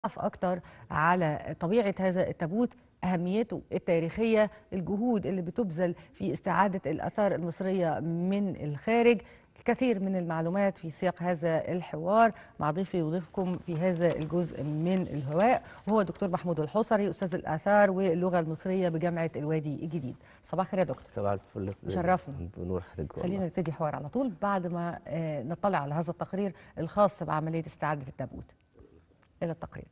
أكتر على طبيعة هذا التابوت أهميته التاريخية الجهود اللي بتبذل في استعادة الآثار المصرية من الخارج الكثير من المعلومات في سياق هذا الحوار مع ضيفي وضيفكم في هذا الجزء من الهواء وهو الدكتور محمود الحصري أستاذ الآثار واللغة المصرية بجامعة الوادي الجديد صباح الخير يا دكتور صباح الفل شرفنا بنور حضرتك والله. خلينا نبتدي حوار على طول بعد ما آه، نطلع على هذا التقرير الخاص بعملية استعادة التابوت إلى التقرير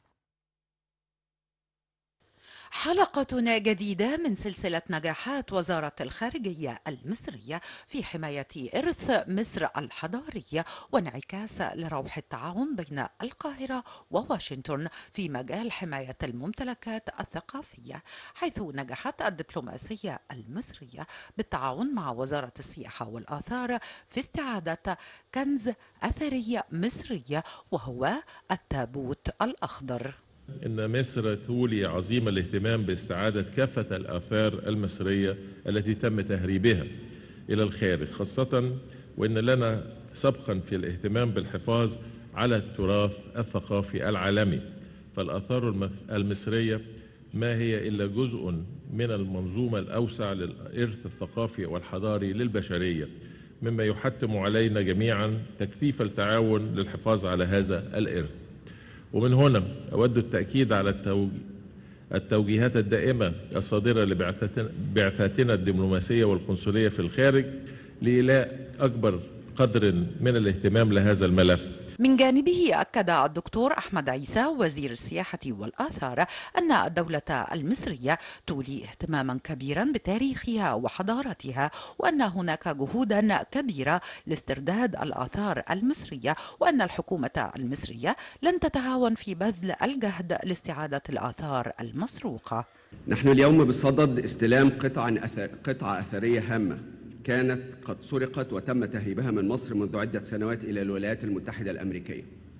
حلقة جديدة من سلسلة نجاحات وزارة الخارجية المصرية في حماية إرث مصر الحضاري وانعكاس لروح التعاون بين القاهرة وواشنطن في مجال حماية الممتلكات الثقافية حيث نجحت الدبلوماسية المصرية بالتعاون مع وزارة السياحة والآثار في استعادة كنز أثري مصري وهو التابوت الأخضر إن مصر تولي عظيم الاهتمام باستعادة كافة الآثار المصرية التي تم تهريبها إلى الخارج خاصة وإن لنا سبقا في الاهتمام بالحفاظ على التراث الثقافي العالمي فالآثار المث- المصرية ما هي إلا جزء من المنظومة الأوسع للإرث الثقافي والحضاري للبشرية مما يحتم علينا جميعا تكثيف التعاون للحفاظ على هذا الإرث ومن هنا أود التأكيد على التوج... التوجيهات الدائمة الصادرة لبعثاتنا بعثاتنا الدبلوماسية والقنصلية في الخارج لإيلاء أكبر قدر من الاهتمام لهذا الملف من جانبه أكد الدكتور أحمد عيسى وزير السياحة والآثار أن الدولة المصرية تولي اهتماما كبيرا بتاريخها وحضارتها وأن هناك جهودا كبيرة لاسترداد الآثار المصرية وأن الحكومة المصرية لن تتهاون في بذل الجهد لاستعادة الآثار المسروقة نحن اليوم بصدد استلام قطعة أثر قطعة أثرية هامة كانت قد سرقت وتم تهريبها من مصر منذ عدة سنوات إلى الولايات المتحدة الأمريكية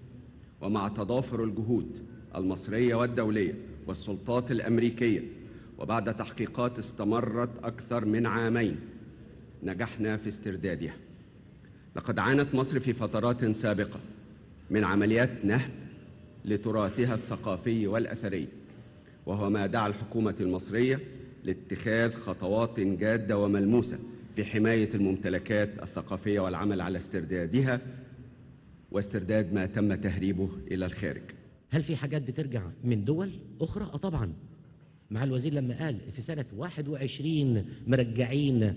ومع تضافر الجهود المصرية والدولية والسلطات الأمريكية وبعد تحقيقات استمرت أكثر من عامين نجحنا في استردادها لقد عانت مصر في فترات سابقة من عمليات نهب لتراثها الثقافي والأثري وهو ما دعا الحكومة المصرية لاتخاذ خطوات جادة وملموسة في حماية الممتلكات الثقافية والعمل على استردادها واسترداد ما تم تهريبه إلى الخارج هل في حاجات بترجع من دول أخرى؟ آه طبعا مع الوزير لما قال في سنة 21 مرجعين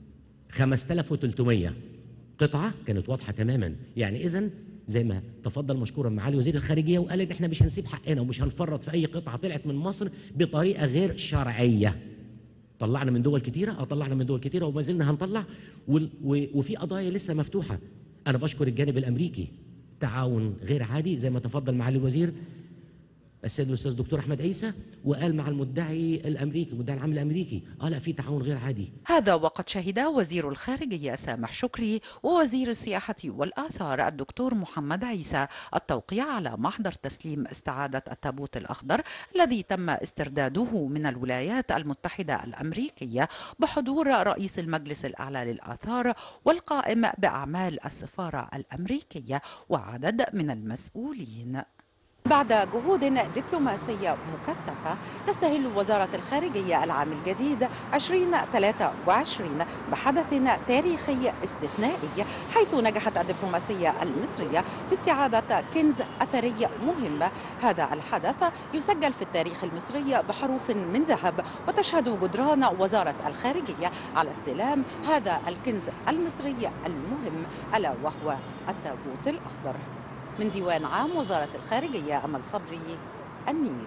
5300 قطعة كانت واضحة تماما يعني إذا زي ما تفضل مشكورا معالي وزير الخارجية وقال إن إحنا مش هنسيب حقنا ومش هنفرط في أي قطعة طلعت من مصر بطريقة غير شرعية طلعنا من دول كتيرة اه طلعنا من دول كتيرة وما زلنا هنطلع وال- و- وفي قضايا لسه مفتوحة أنا بشكر الجانب الأمريكي تعاون غير عادي زي ما تفضل معالي الوزير السيد الاستاذ دكتور احمد عيسى وقال مع المدعي الامريكي المدعي العام الامريكي اه لا في تعاون غير عادي هذا وقد شهد وزير الخارجية سامح شكري ووزير السياحة والآثار الدكتور محمد عيسى التوقيع على محضر تسليم استعادة التابوت الأخضر الذي تم استرداده من الولايات المتحدة الأمريكية بحضور رئيس المجلس الأعلى للآثار والقائم بأعمال السفارة الأمريكية وعدد من المسؤولين بعد جهود دبلوماسية مكثفة تستهل وزارة الخارجية العام الجديد 2023 بحدث تاريخي استثنائي حيث نجحت الدبلوماسية المصرية في استعادة كنز أثري مهم هذا الحدث يسجل في التاريخ المصري بحروف من ذهب وتشهد جدران وزارة الخارجية على استلام هذا الكنز المصري المهم ألا وهو التابوت الأخضر من ديوان عام وزارة الخارجية أمل صبري النيل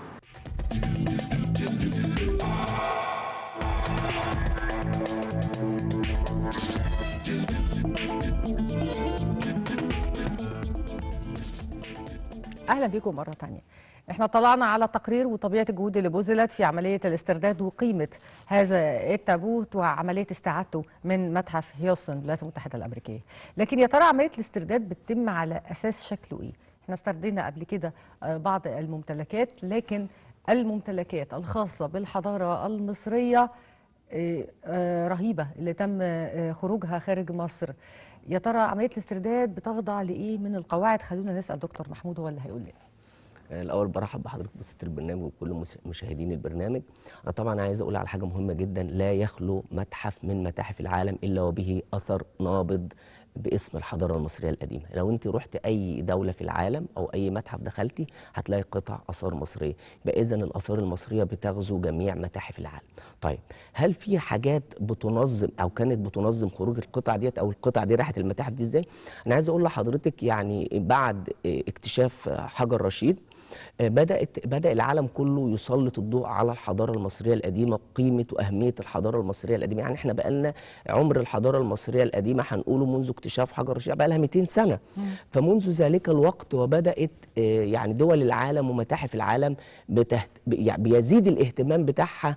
اهلا بكم مره تانية احنا طلعنا على تقرير وطبيعه الجهود اللي بذلت في عمليه الاسترداد وقيمه هذا التابوت وعمليه استعادته من متحف هيوستن الولايات المتحده الامريكيه لكن يا ترى عمليه الاسترداد بتتم على اساس شكله ايه احنا استردينا قبل كده آه، بعض الممتلكات لكن الممتلكات الخاصه بالحضاره المصريه آه، آه، رهيبه اللي تم آه، خروجها خارج مصر يا ترى عمليه الاسترداد بتخضع لايه من القواعد خلونا نسال دكتور محمود هو اللي هيقول لنا الاول برحب بحضرتك بست البرنامج وكل مس- مشاهدين البرنامج انا طبعا عايز اقول على حاجه مهمه جدا لا يخلو متحف من متاحف العالم الا وبه اثر نابض باسم الحضاره المصريه القديمه لو انت رحت اي دوله في العالم او اي متحف دخلتي هتلاقي قطع اثار مصريه يبقى اذا الاثار المصريه بتغزو جميع متاحف العالم طيب هل في حاجات بتنظم او كانت بتنظم خروج القطع ديت او القطع دي راحت المتاحف دي ازاي انا عايز اقول لحضرتك يعني بعد اكتشاف حجر رشيد بدأت بدأ العالم كله يسلط الضوء على الحضارة المصرية القديمة قيمة وأهمية الحضارة المصرية القديمة يعني احنا بقالنا عمر الحضارة المصرية القديمة هنقوله منذ اكتشاف حجر رشيد بقى لها 200 سنة فمنذ ذلك الوقت وبدأت آه، يعني دول العالم ومتاحف العالم بتهت... ب- يعني بيزيد الاهتمام بتاعها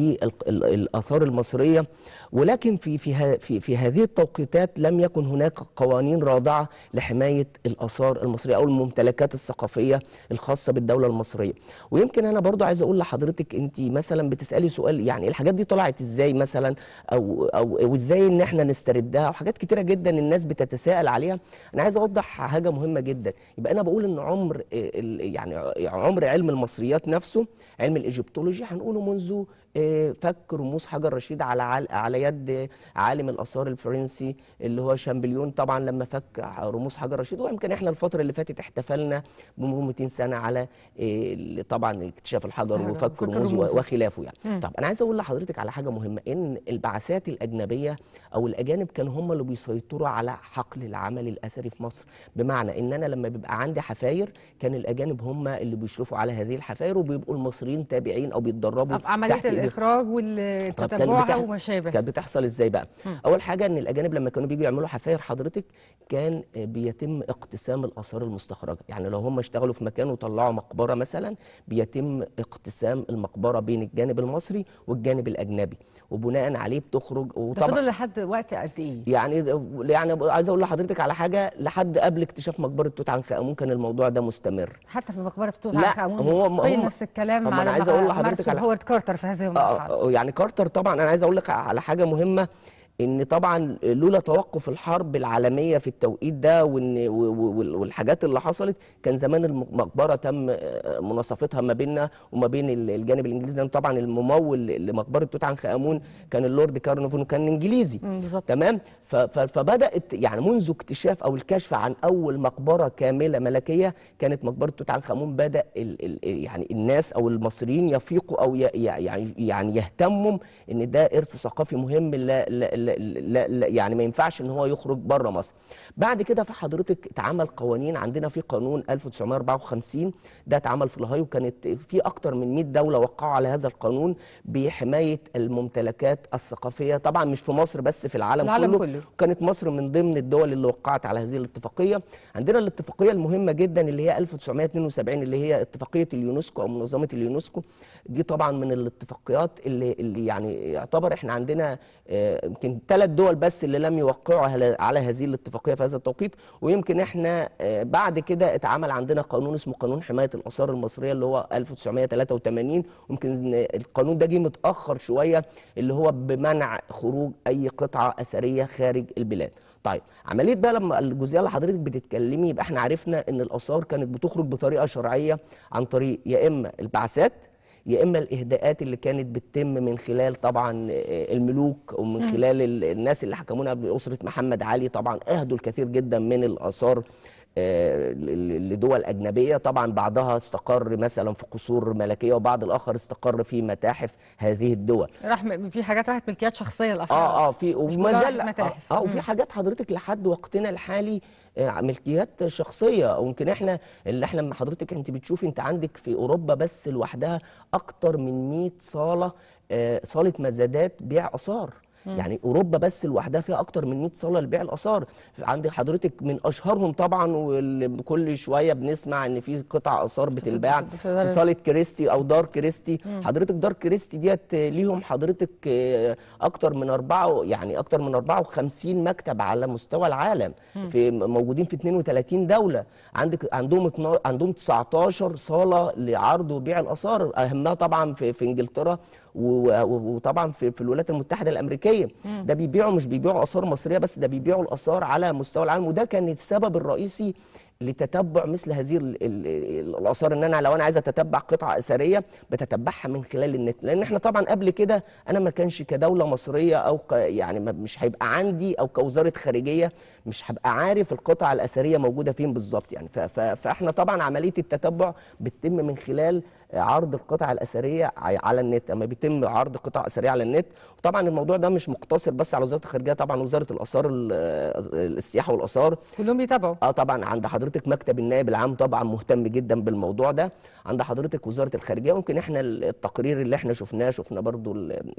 بالآثار المصرية ولكن في في ه- في في هذه التوقيتات لم يكن هناك قوانين رادعة لحماية الآثار المصرية أو الممتلكات الثقافية الخاصة بالدولة المصرية ويمكن أنا برضو عايز أقول لحضرتك أنت مثلا بتسألي سؤال يعني الحاجات دي طلعت إزاي مثلا أو أو أو إزاي إن إحنا نستردها وحاجات كتيرة جدا الناس بتتساءل عليها أنا عايز أوضح حاجة مهمة جدا يبقى أنا بقول إن عمر ال- يعني عمر علم المصريات نفسه علم الإيجيبتولوجي هنقوله منذ آه، فك رموز حجر رشيد على عل- على يد عالم الاثار الفرنسي اللي هو شامبليون طبعا لما فك رموز حجر رشيد ويمكن احنا الفتره اللي فاتت احتفلنا بمرور 200 سنه على آه، طبعا اكتشاف الحجر حجر، وفك فك رموز الرموز. و- وخلافه يعني طب انا عايز اقول لحضرتك على حاجه مهمه ان البعثات الاجنبيه او الاجانب كانوا هم اللي بيسيطروا على حقل العمل الاثري في مصر بمعنى ان انا لما بيبقى عندي حفاير كان الاجانب هم اللي بيشرفوا على هذه الحفاير وبيبقوا المصريين تابعين او بيتدربوا طب عمليه تحت إيديهم. الاخراج طب كان والتتبعها بتح- وما شابه كانت بتحصل ازاي بقى اول حاجه ان الاجانب لما كانوا بيجوا يعملوا حفاير حضرتك كان آه، بيتم اقتسام الاثار المستخرجه يعني لو هم اشتغلوا في مكان وطلعوا مقبره مثلا بيتم اقتسام المقبره بين الجانب المصري والجانب الاجنبي وبناء عليه بتخرج ده وطبعا فضل لحد وقت قد ايه؟ يعني يعني عايز اقول لحضرتك على حاجه لحد قبل اكتشاف مقبره توت عنخ امون كان الموضوع ده مستمر حتى في مقبره توت لا، عنخ امون هو- متفقين هم- نفس الكلام هم على أنا عايز ما أقول لحضرتك مارسه على- هوارد كارتر في هذه المرحله آه يعني كارتر طبعا انا عايز اقول لك على حاجه مهمه ان طبعا لولا توقف الحرب العالميه في التوقيت ده وان و- و- والحاجات اللي حصلت كان زمان المقبره تم آه، مناصفتها ما بيننا وما بين ال- الجانب الانجليزي لان طبعا الممول لمقبره توت عنخ امون كان اللورد كارنفون وكان انجليزي مم، بالظبط. تمام ف- ف- فبدات يعني منذ اكتشاف او الكشف عن اول مقبره كامله ملكيه كانت مقبره توت عنخ امون بدا ال ال يعني الناس او المصريين يفيقوا او ي- يعني يعني يهتموا ان ده ارث ثقافي مهم لا لا لا لا لا يعني ما ينفعش ان هو يخرج بره مصر بعد كده في حضرتك اتعمل قوانين عندنا في قانون 1954 ده اتعمل في الهاي وكانت في اكتر من 100 دوله وقعوا على هذا القانون بحمايه الممتلكات الثقافيه طبعا مش في مصر بس في العالم, العالم كله, كله. وكانت مصر من ضمن الدول اللي وقعت على هذه الاتفاقيه عندنا الاتفاقيه المهمه جدا اللي هي 1972 اللي هي اتفاقيه اليونسكو او منظمه اليونسكو دي طبعا من الاتفاقيات اللي اللي يعني يعتبر احنا عندنا آه، يمكن ثلاث دول بس اللي لم يوقعوا على- على هذه الاتفاقيه في هذا التوقيت ويمكن احنا آه، بعد كده اتعمل عندنا قانون اسمه قانون حمايه الاثار المصريه اللي هو 1983 ويمكن إن القانون ده جه متاخر شويه اللي هو بمنع خروج اي قطعه اثريه خارج البلاد طيب عمليه بقى لما الجزئيه اللي حضرتك بتتكلمي يبقى احنا عرفنا ان الاثار كانت بتخرج بطريقه شرعيه عن طريق يا اما البعثات يا اما الاهداءات اللي كانت بتتم من خلال طبعا آه، الملوك ومن خلال ال- الناس اللي حكمونا باسره محمد علي طبعا اهدوا الكثير جدا من الاثار آه، ل- لدول اجنبيه طبعا بعضها استقر مثلا في قصور ملكيه وبعض الاخر استقر في متاحف هذه الدول راح م- في حاجات راحت ملكيات شخصيه للافراد اه اه في مش وما كلها زال راحت متاحف. اه, آه مم. وفي حاجات حضرتك لحد وقتنا الحالي آه، ملكيات شخصيه او يمكن احنا اللي احنا لما حضرتك انت بتشوفي انت عندك في اوروبا بس لوحدها اكتر من 100 صاله آه، صاله مزادات بيع اثار يعني اوروبا بس لوحدها فيها اكتر من 100 صاله لبيع الاثار عندي حضرتك من اشهرهم طبعا وكل شويه بنسمع ان في قطع اثار بتتباع في في صاله كريستي او دار كريستي حضرتك دار كريستي ديت ليهم حضرتك آه، اكتر من اربعه يعني اكتر من 54 مكتب على مستوى العالم في موجودين في 32 دوله عندك عندهم اتنا- عندهم 19 صاله لعرض وبيع الاثار اهمها طبعا في في انجلترا و- و- وطبعا في في الولايات المتحده الامريكيه ده بيبيعوا مش بيبيعوا اثار مصريه بس ده بيبيعوا الاثار على مستوى العالم وده كان السبب الرئيسي لتتبع مثل هذه ال- ال- ال- الاثار ان انا لو انا عايز اتتبع قطعه اثريه بتتبعها من خلال النت لان احنا طبعا قبل كده انا ما كانش كدوله مصريه او ك يعني ما- مش هيبقى عندي او كوزاره خارجيه مش هبقى عارف القطع الاثريه موجوده فين بالظبط يعني ف- ف- فاحنا طبعا عمليه التتبع بتتم من خلال عرض القطع الاثريه ع- على النت اما بيتم عرض قطع اثريه على النت وطبعا الموضوع ده مش مقتصر بس على وزاره الخارجيه طبعا وزاره الاثار ال- السياحه والاثار كلهم بيتابعوا اه طبعا عند حضرتك مكتب النائب العام طبعا مهتم جدا بالموضوع ده عند حضرتك وزاره الخارجيه ممكن احنا التقرير اللي احنا شفناه شفنا برضو ال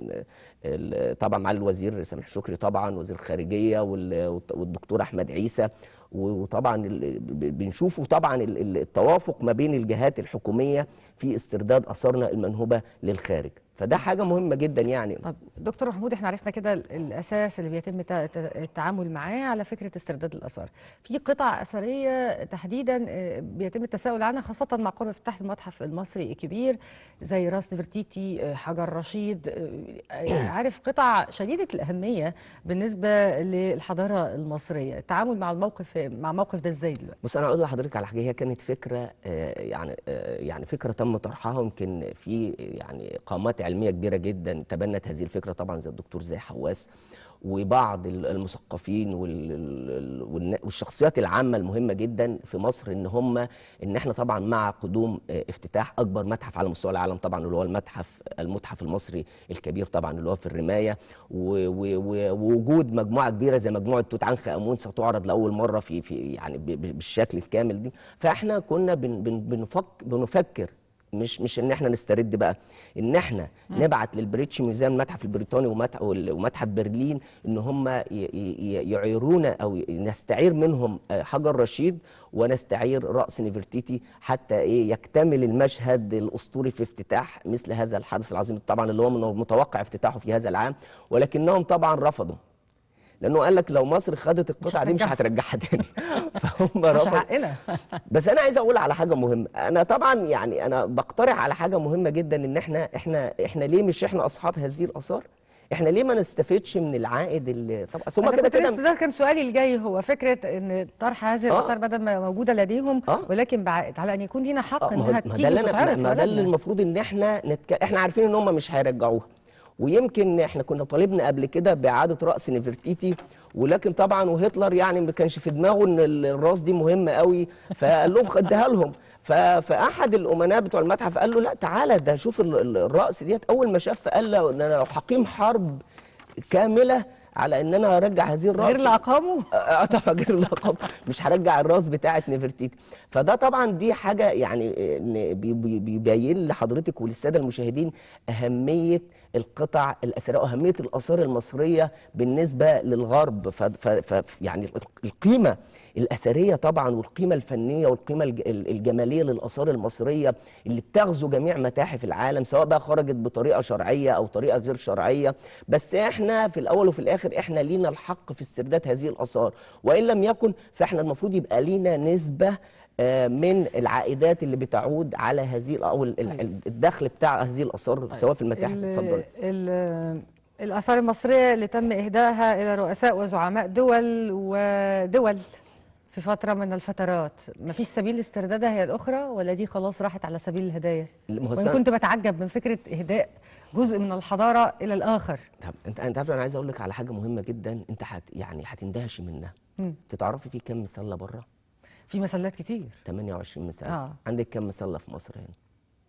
ال طبعا مع الوزير سامح شكري طبعا وزير الخارجيه وال- والدكتور احمد عيسى وطبعا ال- ب- بنشوفه طبعا ال- ال- التوافق ما بين الجهات الحكوميه في استرداد اثارنا المنهوبه للخارج فده حاجه مهمه جدا يعني طب دكتور محمود احنا عرفنا كده ال- الاساس اللي بيتم تا- تا- التعامل معاه على فكره استرداد الاثار في قطع اثريه تحديدا آه، بيتم التساؤل عنها خاصه مع قرب افتتاح المتحف المصري الكبير زي راس نفرتيتي آه، حجر رشيد آه، عارف قطع شديده الاهميه بالنسبه للحضاره المصريه التعامل مع الموقف مع موقف ده ازاي دلوقتي بص انا اقول لحضرتك على حاجه هي كانت فكره آه، يعني آه، يعني فكره تم طرحها يمكن في يعني قامات علميه كبيره جدا تبنت هذه الفكره طبعا زي الدكتور زي حواس وبعض ال- المثقفين وال- ال- والن- والشخصيات العامه المهمه جدا في مصر ان هم ان احنا طبعا مع قدوم آه، افتتاح اكبر متحف على مستوى العالم طبعا اللي هو المتحف المتحف المصري الكبير طبعا اللي هو في الرمايه و- و- و- ووجود مجموعه كبيره زي مجموعه توت عنخ امون ستعرض لاول مره في في يعني ب- ب- بالشكل الكامل دي فاحنا كنا بن بن بنفك بنفكر مش مش ان احنا نسترد بقى ان احنا نبعت للبريتش ميوزيوم المتحف البريطاني ومتحف ومتحف برلين ان هم ي- ي- يعيرونا او نستعير منهم آه، حجر رشيد ونستعير راس نفرتيتي حتى ايه يكتمل المشهد الاسطوري في افتتاح مثل هذا الحدث العظيم طبعا اللي هو من المتوقع افتتاحه في هذا العام ولكنهم طبعا رفضوا لانه قال لك لو مصر خدت القطعه دي مش هترجعها. هترجعها تاني فهم مش رفضوا حقنا بس انا عايز اقول على حاجه مهمه انا طبعا يعني انا بقترح على حاجه مهمه جدا ان احنا احنا احنا ليه مش احنا اصحاب هذه الاثار احنا ليه ما نستفدش من العائد اللي طب اصل هما أنا كده كنت لسه كده ده كان سؤالي الجاي هو فكره ان طرح هذه آه. الاثار بدل ما موجوده لديهم آه. ولكن بعائد على ان يكون لينا حق آه، ما هو انها ما تيجي ده اللي أنا- وتتعرض ما في ده اللي بلدنا. المفروض ان احنا نتك... احنا عارفين ان هم مش هيرجعوها ويمكن احنا كنا طالبنا قبل كده باعاده راس نفرتيتي ولكن طبعا وهتلر يعني ما كانش في دماغه ان ال- الراس دي مهمه قوي فقال لهم اديها لهم ف... فاحد الامناء بتوع المتحف قال له لا تعالى ده شوف ال- ال- الراس ديت اول ما شاف قال له ان انا لو هقيم حرب كامله على ان انا ارجع هذه الراس غير اللي اقاموا اه طبعا غير اللقب مش هرجع الراس بتاعه نفرتيتي فده طبعا دي حاجه يعني إن بي- بي- بيبين لحضرتك وللساده المشاهدين اهميه القطع الاثريه واهميه الاثار المصريه بالنسبه للغرب ف ف ف يعني القيمه الاثريه طبعا والقيمه الفنيه والقيمه الج- الجماليه للاثار المصريه اللي بتغزو جميع متاحف العالم سواء بقى خرجت بطريقه شرعيه او طريقه غير شرعيه بس احنا في الاول وفي الاخر احنا لينا الحق في استرداد هذه الاثار وان لم يكن فاحنا المفروض يبقى لينا نسبه آه، من العائدات اللي بتعود على هذه او ال- ال- الدخل بتاع هذه الاثار سواء في المتاحف ال- اتفضلي ال- الآثار المصرية اللي تم إهدائها إلى رؤساء وزعماء دول ودول في فترة من الفترات مفيش سبيل لاستردادها هي الأخرى ولا دي خلاص راحت على سبيل الهدايا ما هو وإن السنة- كنت بتعجب من فكرة إهداء جزء من الحضارة إلى الآخر طب انت انت عارف انا عايز اقول لك على حاجه مهمه جدا انت حت يعني هتندهشي منها مم. تتعرفي في كام مسله بره في مسلات كتير 28 مسله آه. عندك كام مسله في مصر هنا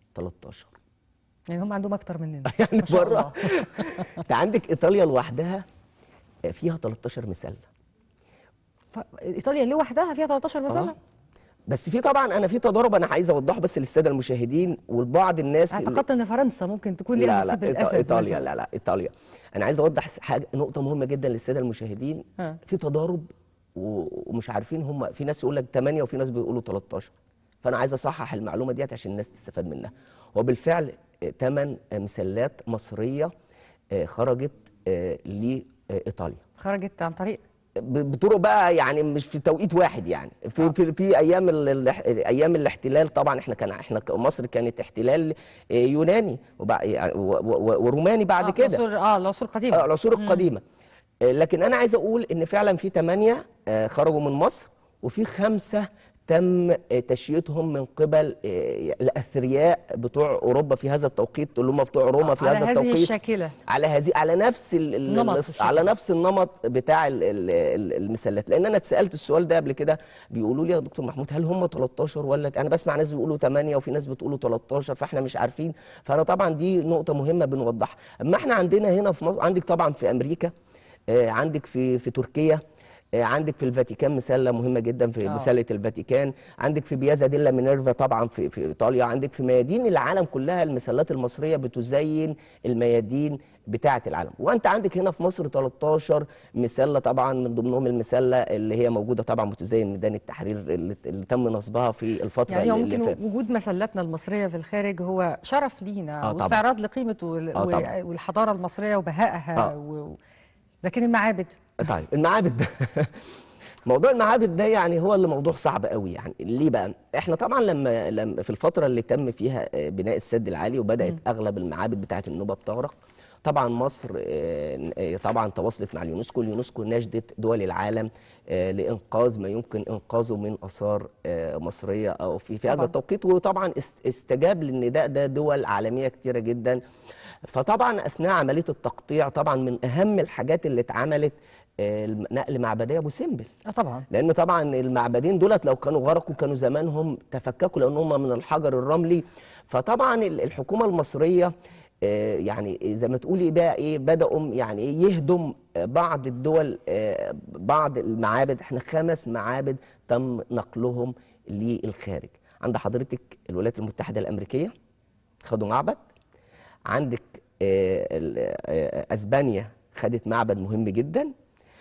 13 يعني هم عندهم أكتر مننا يعني ما شاء بره الله. انت عندك ايطاليا لوحدها فيها 13 مسله ف- إيطاليا لوحدها فيها 13 مسلة آه. بس في طبعا انا في تضارب انا عايز اوضحه بس للساده المشاهدين ولبعض الناس اللي- اعتقدت ان فرنسا ممكن تكون ليها لا لا نصيب إيطا- الاسد ايطاليا مثلاً. لا لا ايطاليا انا عايز اوضح حاجه نقطه مهمه جدا للساده المشاهدين ها. في تضارب و- ومش عارفين هم في ناس يقول لك 8 وفي ناس بيقولوا 13 فانا عايز اصحح المعلومه ديت عشان الناس تستفاد منها وبالفعل 8 مسلات مصريه آه، خرجت آه، لايطاليا خرجت عن طريق ب- بطرق بقى يعني مش في توقيت واحد يعني في في, في ايام ال- ال- ايام الاحتلال طبعا احنا كان احنا ك- مصر كانت احتلال آه، يوناني وبع- يعني و- و- وروماني بعد آه، كده العصور- اه العصور القديمة آه، العصور القديمه آه، لكن انا عايز اقول ان فعلا في ثمانيه خرجوا من مصر وفي خمسه تم آه، تشييدهم من قبل آه، الاثرياء بتوع اوروبا في هذا التوقيت اللي هم بتوع روما في على هذا هذه التوقيت الشاكلة على هذه على نفس ال- ال- النمط الس- والشكل. على نفس النمط بتاع ال- ال- ال- المسلات لان انا اتسالت السؤال ده قبل كده بيقولوا لي يا دكتور محمود هل هم 13 ولا انا بسمع ناس بيقولوا 8 وفي ناس بتقولوا 13 فاحنا مش عارفين فانا طبعا دي نقطه مهمه بنوضحها اما احنا عندنا هنا في مصر عندك طبعا في امريكا آه، عندك في في تركيا آه، عندك في الفاتيكان مسله مهمه جدا في آه. مسله الفاتيكان عندك في بيازا ديلا مينيرفا طبعا في في ايطاليا عندك في ميادين العالم كلها المسلات المصريه بتزين الميادين بتاعه العالم وانت عندك هنا في مصر 13 مسله طبعا من ضمنهم المسله اللي هي موجوده طبعا بتزين ميدان التحرير اللي, اللي تم نصبها في الفتره يعني اللي, اللي يمكن فاتت وجود مسلاتنا المصرية في الخارج هو شرف لينا آه طبعاً. واستعراض لقيمة وال- آه و- طبعاً. والحضارة المصرية وبهائها آه. و... لكن المعابد طيب المعابد ده موضوع المعابد ده يعني هو اللي موضوع صعب قوي يعني ليه بقى احنا طبعا لما لما في الفتره اللي تم فيها آه، بناء السد العالي وبدات اغلب المعابد بتاعه النوبه بتغرق طبعا مصر آه، آه، طبعا تواصلت مع اليونسكو اليونسكو ناشدت دول العالم آه، لانقاذ ما يمكن انقاذه من اثار آه، مصريه او في في هذا طبعاً. التوقيت وطبعا است- استجاب للنداء ده دول عالميه كتيره جدا فطبعا اثناء عمليه التقطيع طبعا من اهم الحاجات اللي اتعملت آه، نقل معبديه ابو سمبل اه طبعا لان طبعا المعبدين دولت لو كانوا غرقوا كانوا زمانهم تفككوا لان هم من الحجر الرملي فطبعا ال- الحكومه المصريه آه، يعني زي ما تقولي بقى ايه بداوا يعني ايه يهدم آه، بعض الدول آه، بعض المعابد احنا خمس معابد تم نقلهم للخارج عند حضرتك الولايات المتحده الامريكيه خدوا معبد عندك آه، ال- آه، اسبانيا خدت معبد مهم جدا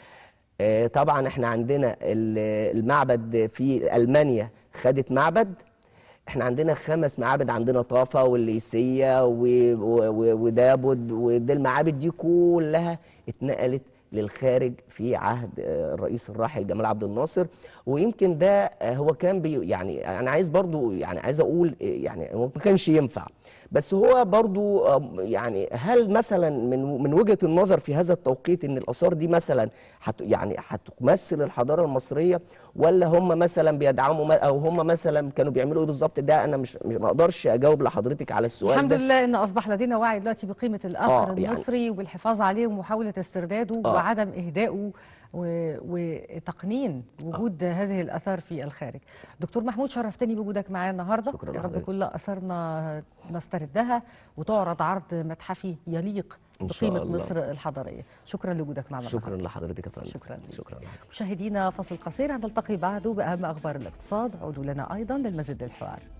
آه، طبعا احنا عندنا ال- المعبد في المانيا خدت معبد احنا عندنا خمس معابد عندنا طافا والليسيه و- و- و- ودابد ودي المعابد دي كلها اتنقلت للخارج في عهد آه، الرئيس الراحل جمال عبد الناصر ويمكن ده آه، هو كان بي يعني انا عايز برضو يعني عايز اقول آه، يعني هو ما كانش ينفع بس هو برضو آه، يعني هل مثلا من من وجهة النظر في هذا التوقيت ان الاثار دي مثلا حت يعني هتمثل الحضارة المصرية ولا هم مثلا بيدعموا ما- او هم مثلا كانوا بيعملوا ايه بالظبط ده انا مش مش- ما اقدرش اجاوب لحضرتك على السؤال الحمد ده لله ان اصبح لدينا وعي دلوقتي بقيمه الاثر آه، يعني- المصري وبالحفاظ عليه ومحاوله استرداده آه. وعدم اهدائه و- وتقنين وجود هذه الاثار في الخارج. دكتور محمود شرفتني بوجودك معايا النهارده شكراً يا رب لحضرتك. كل اثارنا نستردها وتعرض عرض متحفي يليق إن شاء بقيمه الله. مصر الحضاريه. شكرا لوجودك معنا شكرا النهاردة. لحضرتك يا فندم شكراً لك. شكرا لحضرتك مشاهدينا فصل قصير هنلتقي بعده باهم اخبار الاقتصاد عودوا لنا ايضا للمزيد للحوار.